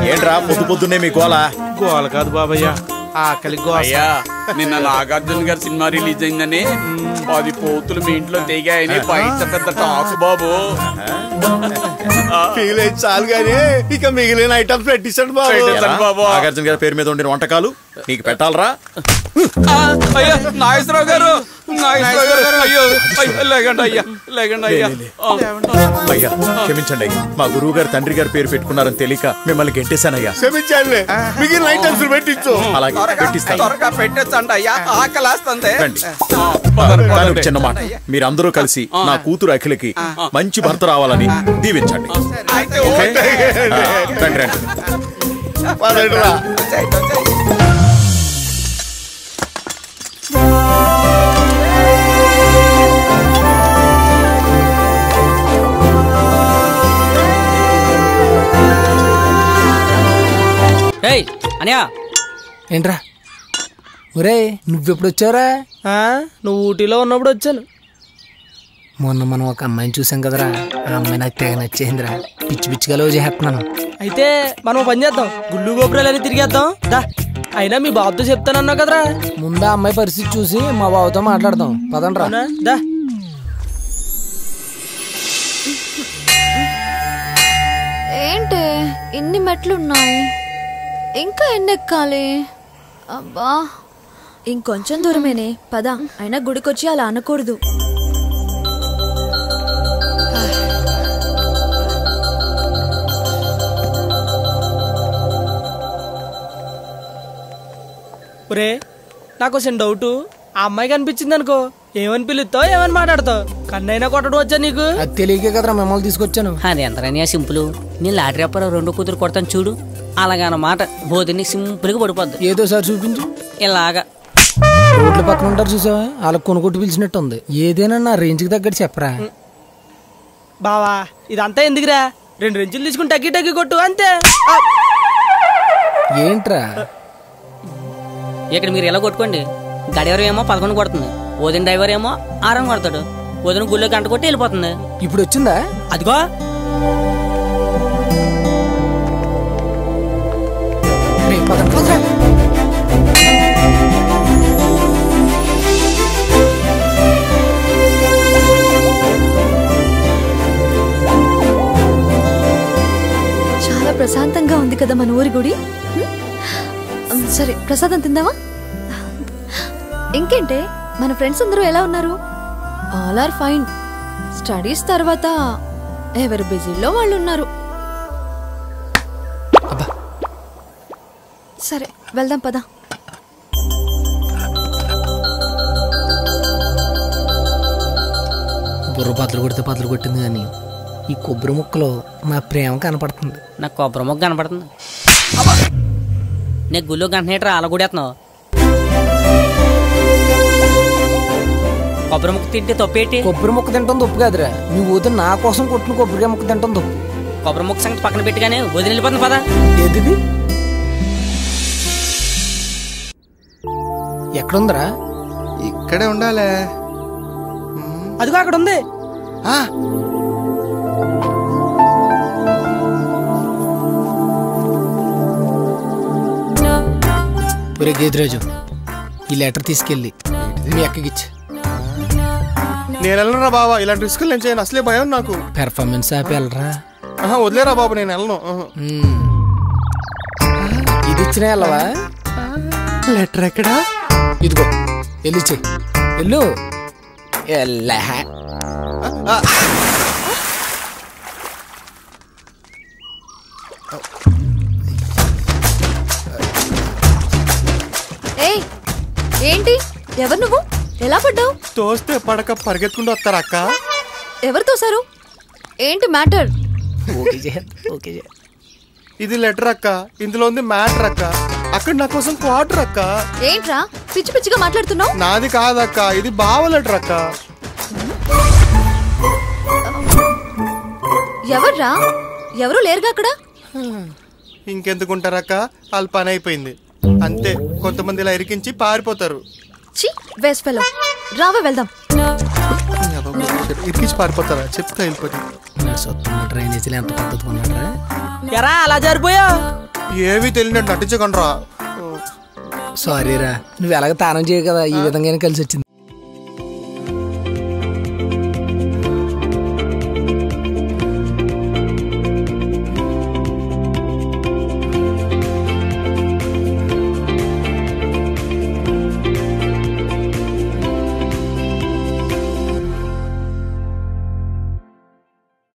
ఏంట్రా పొద్దు పొద్దున్నే మీ గోల గోల కాదు బాబయ్య ఆకలి గోల అయ్యా నిన్న నాగార్జున గారి సినిమా రిలీజ్ అయిందని పది పోతులు మీ ఇంట్లో తెగాయని బయట పెద్ద టాక్ బాబు ఫీల్ అయితే చాలు కానీ ఇక మిగిలిన ఐటమ్స్ పెట్టించండి బాబు పెట్టేస్తాను బాబు నాగార్జున గారి పేరు మీద ఉండిన వంటకాలు నీకు పెట్టాలరా ఆ, అయ్యా నాగేశ్వరరావు గారు నాగేశ్వరరావు గారు అయ్యో అయ్యో లేకండి అయ్యా లేకండి అయ్యా ఆ, అయ్యా క్షమించండి మా గురువు గారు తండ్రి గారి పేరు పెట్టుకున్నారని తెలియక మిమ్మల్ని గెంటేశానయ్యా క్షమించండి మిగిలిన ఐటమ్స్ పెట్టించు అలాగే త్వరగా పెట్టిస్తాను త్వరగా పెట్టేచ్చండి అయ్యా ఆకలేస్తుంది రండి. ఆ, పదండి, కానీ ఒక పదండి. చిన్న మాట మీరందరూ కలిసి నా కూతురు అఖిలకి మంచి భర్త రావాలని దీవించండి అయితే ఓకే? ఓకే. ఆ, రండి రండి పదండిరా. వచ్చేయ్, వచ్చేయ్. ఏయ్ అనియా ఏంట్రా ఒరే నువ్వెప్పుడు వచ్చావురా ఆ, నువ్వు ఊటీలో ఉన్నప్పుడు వచ్చాను మొన్న మనం ఒక అమ్మాయిని చూసాం కదరా ఆ అమ్మాయి నాకు తెగ నచ్చేసిందిరా పిచ్చి పిచ్చిగా లవ్ చేస్తున్నాను అయితే మనం ఓ పని చేద్దాం గుళ్ళు గోపురాలని తిరిగేద్దాం దా అయినా మీ బాబుతో చెప్తానన్నావు కదరా ముందు ఆ అమ్మాయి పరిస్థితి చూసి మా బావతో మాట్లాడదాం పదండ్రా అవునా? దా ఏంటి ఇన్ని మెట్లున్నాయి ఇంకా ఎన్ని ఎక్కాలి అబ్బా ఇంకొంచెం దూరమేనే పద అయినా గుడికొచ్చి అలా అనకూడదు ఒరే నాకు వచ్చిన డౌట్ ఆ అమ్మాయి కనిపించింది అనుకో ఏమని పిలుస్తావు ఏమని మాట్లాడతావు కన్నైనా కొట్టడం వచ్చా నీకు అది తెలియకే కదరా మిమ్మల్ని తీసుకొచ్చాను అది ఎంతరనియా సింపుల్ నేను లాటరీ అప్పారో రెండు కూతురు కొడతాను చూడు అలాగనమాట బోధిని సింపుల్గా పడిపోద్ది ఏదో సార్ చూపించు ఇలాగా రోడ్ల పక్కన ఉంటారు చూసావా వాళ్ళకి కొనుగొట్టు పిలిచినట్టు ఉంది ఏదైనా నా రేంజ్కి తగ్గట్టు చెప్పరా బావా ఇదంతా ఎందుకురా రెండు రెంచులు తీసుకుని తగ్గి తగ్గి కొట్టు అంతే ఆ, ఏంట్రా ఇక్కడ మీరు ఎలా కొట్టుకోండి గడియారం ఏమో పదకొండు కొడుతుంది వదిన డ్రైవర్ ఏమో ఆరం కొడతాడు వదిన గుళ్ళో గంట కొట్టి వెళ్ళిపోతుంది ఇప్పుడు వచ్చిందా అదిగో రేయ్, పదండి, పదరా. చాలా ప్రశాంతంగా ఉంది కదా మన ఊరి గుడి హ్మ్? ఉమ్, సరే ప్రసాదం తిందామా ఇంకేంటే మన ఫ్రెండ్స్ అందరూ ఎలా ఉన్నారు ఆల్ ఆర్ ఫైన్ స్టడీస్ తర్వాత ఎవరు బిజీలో వాళ్ళు ఉన్నారు అబ్బా సరే వెళ్దాం పదా బుర్ర బద్దలు కొడితే బద్దలు కొట్టింది కానీ ఈ కొబ్బరి ముక్కలో నా ప్రేమ కనపడుతుంది నాకు కొబ్బరి మొక్క కనపడుతుంది నేను గుళ్ళో గంట నేటర్ అలా కూడేస్తున్నావు కొబ్బరి ముక్క తింటే తప్పేటి కొబ్బరి ముక్క తింటాం తప్పు కాదురా నీ ఊత నా కోసం కొట్టిన కొబ్బరికాయ ముక్క తింటాం తప్పు కొబ్బరి ముక్క సంగతి పక్కన పెట్టిగానే వదిలి వెళ్ళిపోతుంది పదా ఏదిది ఎక్కడుందిరా ఇక్కడే ఉండాలే అదిగో అక్కడ ఉంది ఆ, ఒరే గేదిరాజు ఈ లెటర్ తీసుకెళ్ళి మీ అక్కకిచ్చి నేను వెళ్ళనురా బాబా ఇలాంటి రిస్కులు నేను చేయను అసలే భయం నాకు పెర్ఫార్మెన్స్ ఆపి వెళ్ళరా ఆహా, వదిలేరా బాబు నేను వెళ్ళను ఆహా. మ్మ్. ఇది ఇచ్చినా వెళ్ళవా లెటర్ ఎక్కడా ఇదిగో వెళ్ళిచ్చే వెళ్ళు ఎల్లా ఏయ్ ఏంటి ఎవరు నువ్వు ఎలా పడ్డావు తోస్తే పడక పరిగెత్తుకుంటూ వస్తారా అక్క ఎవరు తోసారు ఏంటి మ్యాటర్ ఓకే చేయ ఓకే చేయ ఇది లెటర్ అక్క ఇందులో ఉంది మ్యాటర్ అక్క అక్కడ నా కోసం క్వార్టర్ అక్క ఏంట్రా పిచ్చి పిచ్చిగా మాట్లాడుతున్నావు నాది కాదక్క ఇది బావ లెటర్ అక్క ఎవర్రా ఎవరు లేరుగా అక్కడ ఇంకెందుకుంటారక్క వాళ్ళ పని అయిపోయింది అంతే కొంతమంది ఇలా ఇరికించి పారిపోతారు చి వేస్ట్ ఫెలో రావా వెళ్దాం ఇరికించి పారిపోతారా చెప్తా వెళ్ళిపోయి నా సొత్తు డ్రైనేజీలో ఎంత పద్ధతి ఉన్నారా ఎరా అలా జారిపోయా ఏమీ తెలియనట్టు నటించకండి రా సారీ రా నువ్వు ఎలాగ తానం చేయవు కదా ఈ విధంగానే కలిసి వచ్చింది